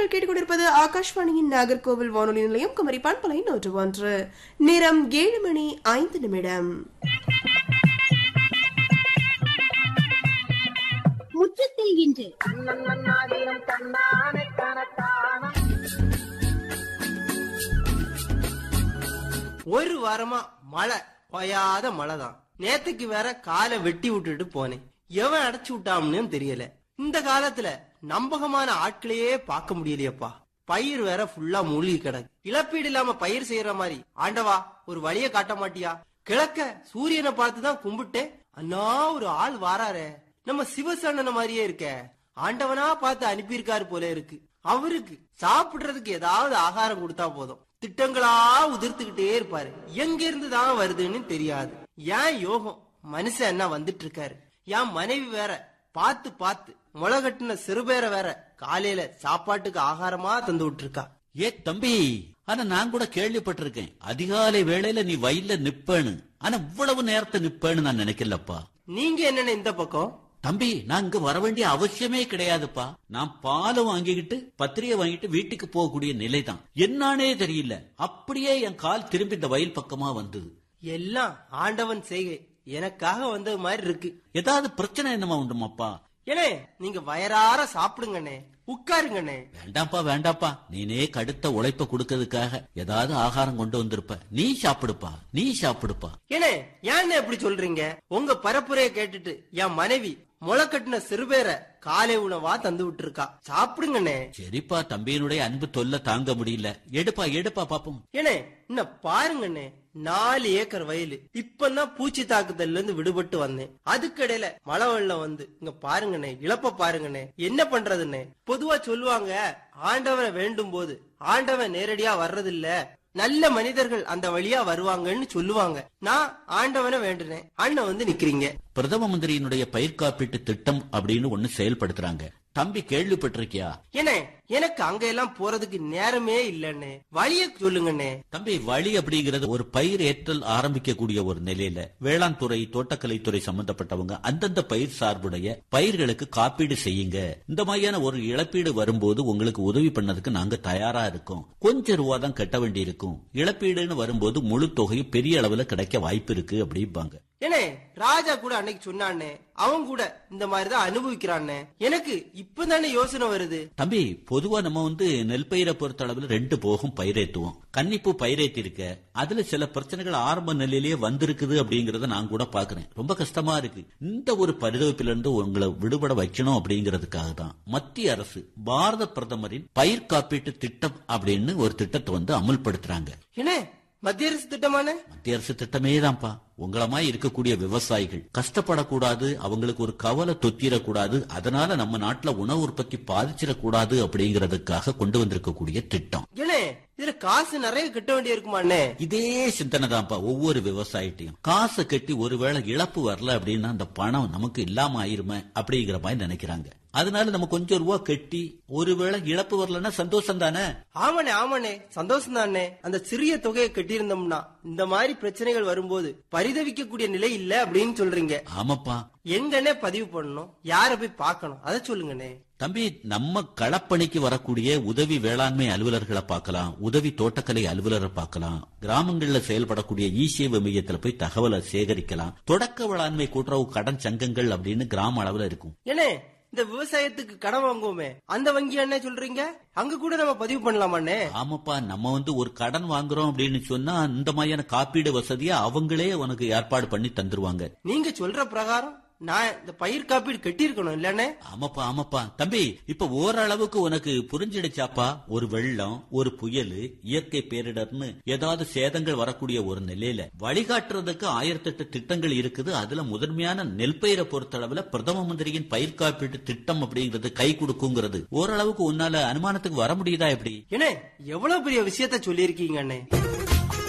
நீங்கள் கேட்டுக்கொண்டிருப்பது ஆகாஷ்வாணியின் நாகர்கோவில் வானொலி நிலையம் குமரி பண்பலை நூற்று ஒன்று நேரம் ஏழு மணி ஐந்து நிமிடம் முற்றத்தில் இன்று ஒரு வாரமா மழை பொயாத மழை தான் நேத்துக்கு வேற காலை வெட்டி விட்டுட்டு போனேன் எவன் அடைச்சு விட்டான்னு தெரியல இந்த காலத்துல நம்பகமான ஆட்களையே பார்க்க முடியலையப்பா பயிர் வேற ஃபுல்லா மூழ்கி கிடக்கு இழப்பீடு இல்லாம பயிர் செய்யற மாதிரி ஆண்டவா ஒரு வழிய காட்ட மாட்டியா கிழக்க சூரியனை பார்த்து தான் கும்பிட்டேன் அண்ணா ஒரு ஆள் வாராரே நம்ம சிவசண்ணன மாதிரியே இருக்க ஆண்டவனா பார்த்து அனுப்பியிருக்காரு போல இருக்கு அவருக்கு சாப்பிடுறதுக்கு ஏதாவது ஆகாரம் கொடுத்தா போதும் திட்டங்களா உதிர்த்துக்கிட்டே இருப்பாரு எங்க இருந்து தான் வருதுன்னு தெரியாது ஏன் யோகம் மனுஷன் என்ன வந்துட்டு இருக்காரு என் மனைவி வேற பார்த்து பார்த்து முளகட்டின சிறுபேரை வேற காலையில சாப்பாட்டுக்கு ஆகாரமா தந்து விட்டுருக்கா ஏ தம்பி ஆனா நான் கூட கேள்விப்பட்டிருக்கேன் அதிகாலை வேளையில நீ வயல்ல நிப்பேன்னு ஆனா இவ்வளவு நேரத்தை நிப்பேன்னு நான் நினைக்கலப்பா நீங்க என்னென்ன இந்த பக்கம் தம்பி நான் இங்க வர வேண்டிய அவசியமே கிடையாதுப்பா நான் பாலை வாங்கிக்கிட்டு பத்திரிகை வாங்கிட்டு வீட்டுக்கு போகக்கூடிய நிலைதான் என்னானே தெரியல அப்படியே என் கால் திரும்பி இந்த வயல் பக்கமா வந்தது எல்லாம் ஆண்டவன் செய்கை எனக்காக வந்தது மாதிரி இருக்கு ஏதாவது பிரச்சனை என்னமா உண்டுமாப்பா ஏனே நீங்க வயறார சாப்பிடுங்கண்ணே உட்காருங்கண்ணே வேண்டாப்பா வேண்டாப்பா நீனே கடுத்த உழைப்ப கொடுக்கறதுக்காக ஏதாவது ஆகாரம் கொண்டு வந்திருப்ப நீ சாப்பிடுப்பா நீ சாப்பிடுப்பா ஏனே ஏன்னு எப்படி சொல்றீங்க உங்க பரப்புரைய கேட்டுட்டு என் மனைவி முளைக்கட்டின சிறுபேரை காலை உணவா தந்து விட்டுருக்கா சாப்பிடுங்கண்ணே சரிப்பா தம்பியினுடைய அன்பு தொல்லை தாங்க முடியல எடுப்பா எடுப்பா பாப்போம் ஏனே இன்னும் பாருங்கண்ணே நாலு ஏக்கர் வயலு இப்பதான் பூச்சி தாக்குதல்ல இருந்து விடுபட்டு வந்தேன் அதுக்கிடையில மழை வெள்ளம் வந்து இங்க பாருங்கண்ணே இழப்ப பாருங்கண்ணே என்ன பண்றதுண்ணே பொதுவா சொல்லுவாங்க ஆண்டவனை வேண்டும் போது ஆண்டவன் நேரடியா வர்றதில்ல நல்ல மனிதர்கள் அந்த வழியா வருவாங்கன்னு சொல்லுவாங்க நான் ஆண்டவனை வேண்டுனேன் அண்ணன் வந்து நிக்கிறீங்க பிரதம மந்திரியினுடைய பயிர் காப்பீட்டு திட்டம் அப்படின்னு ஒண்ணு செயல்படுத்துறாங்க தம்பி கேள்விப்பட்டிருக்கியா ஏனே எனக்கு அங்க எல்லாம் போறதுக்கு நேரமே இல்லண்ணே வழிய சொல்லுங்கண்ணே தம்பி வழி அப்படிங்கிறது ஒரு பயிர் ஏற்றல் ஆரம்பிக்கக்கூடிய ஒரு நிலையில வேளாண் துறை தோட்டக்கலைத்துறை சம்பந்தப்பட்டவங்க அந்தந்த பயிர் சார்புடைய பயிர்களுக்கு காப்பீடு செய்யுங்க இந்த மாதிரியான ஒரு இழப்பீடு வரும்போது உங்களுக்கு உதவி பண்ணதுக்கு நாங்க தயாரா இருக்கோம் கொஞ்ச ரூபா தான் கட்ட வேண்டி இருக்கும் இழப்பீடுன்னு வரும்போது முழு தொகையும் பெரிய அளவுல கிடைக்க வாய்ப்பு இருக்கு அப்படிம்பாங்க ஏனே ராஜா கூட அன்னைக்கு சொன்னானே அவன் கூட இந்த மாதிரிதான் அனுபவிக்கிறானே எனக்கு இப்பதானே யோசனை வருது தம்பி பொதுவா நம்ம வந்து நெல் பயிரை பொறுத்த அளவுல ரெண்டு போகும் பயிரேத்துவோம் கன்னிப்பூ பயிரேத்தி இருக்க அதுல சில பிரச்சனைகள் ஆரம்ப நிலையிலேயே வந்திருக்குது அப்படிங்கறத நான் கூட பாக்குறேன் ரொம்ப கஷ்டமா இருக்கு இந்த ஒரு பரிதவிப்பில இருந்து உங்களை விடுபட வைக்கணும் அப்படிங்கறதுக்காக தான் மத்திய அரசு பாரத பிரதமரின் பயிர் காப்பீட்டு திட்டம் அப்படின்னு ஒரு திட்டத்தை வந்து அமுல்படுத்துறாங்க ஏனே மத்திய அரசு திட்டமான மத்திய அரசு திட்டமே தான்ப்பா உங்களமாய் இருக்கக்கூடிய விவசாயிகள் கஷ்டப்படக்கூடாது அவங்களுக்கு ஒரு கவலை தொத்திரக்கூடாது அதனால நம்ம நாட்டுல உணவு உற்பத்தி பாதிச்சிடக்கூடாது அப்படிங்கறதுக்காக கொண்டு வந்திருக்கக்கூடிய திட்டம் ஏனே இதுல காசு நிறைய கட்ட வேண்டிய இருக்குமாண்ணே இதே சிந்தனை தான்ப்பா ஒவ்வொரு விவசாயிட்டையும் காசை கட்டி ஒருவேளை இழப்பு வரல அப்படின்னா அந்த பணம் நமக்கு இல்லாம ஆயிருமே அப்படிங்கிற மாதிரி நினைக்கிறாங்க அதனால நம்ம கொஞ்சம் ரூபா கட்டி ஒருவேளை இழப்பு வரலன்னா சந்தோஷம் தானே ஆமாண்ணே ஆமாண்ணே சந்தோஷம் தானே அந்த சிறிய தொகையை கட்டியிருந்தோம்னா இந்த மாதிரி பிரச்சனைகள் வரும்போது பரிதவிக்கக்கூடிய நிலை இல்ல அப்படின்னு சொல்றீங்க ஆமாப்பா எங்கண்ணே பதிவு பண்ணணும் யார போய் பார்க்கணும் அதை சொல்லுங்கண்ணே தம்பி நம்ம களப்பணிக்கு வரக்கூடிய உதவி வேளாண்மை அலுவலர்களை பார்க்கலாம் உதவி தோட்டக்கலை அலுவலரை பார்க்கலாம் கிராமங்கள்ல செயல்படக்கூடிய ஈசிய மையத்துல போய் தகவலை சேகரிக்கலாம் தொடக்க வேளாண்மை கூட்டுறவு கடன் சங்கங்கள் அப்படின்னு கிராம அளவுல இருக்கும் ஏனே இந்த விவசாயத்துக்கு கடன் வாங்குவோமே அந்த வங்கி என்ன சொல்றீங்க அங்க கூட நம்ம பதிவு பண்ணலாமாண்ணே ஆமாப்பா நம்ம வந்து ஒரு கடன் வாங்குறோம் அப்படின்னு சொன்னா இந்த மாதிரியான காப்பீடு வசதியை அவங்களே உனக்கு ஏற்பாடு பண்ணி தந்துருவாங்க நீங்க சொல்ற பிரகாரம் நான் இந்த பயிர் காப்பீடு கட்டியிருக்கணும் இல்லண்ணே ஆமாப்பா ஆமாப்பா தம்பி இப்ப ஓரளவுக்கு உனக்கு புரிஞ்சிடுச்சாப்பா ஒரு வெள்ளம் ஒரு புயல் இயற்கை பேரிடர்னு ஏதாவது சேதங்கள் வரக்கூடிய ஒரு நிலையில வழிகாட்டுறதுக்கு ஆயிரத்தெட்டு திட்டங்கள் இருக்குது அதுல முதன்மையான நெல் பயிரை பொறுத்தளவுல பிரதம மந்திரியின் பயிர் காப்பீட்டு திட்டம் அப்படிங்கிறது கை கொடுக்குங்கிறது ஓரளவுக்கு உன்னால அனுமானத்துக்கு வர முடியுதா எப்படி ஏனே எவ்வளவு பெரிய விஷயத்த சொல்லியிருக்கீங்க அண்ணே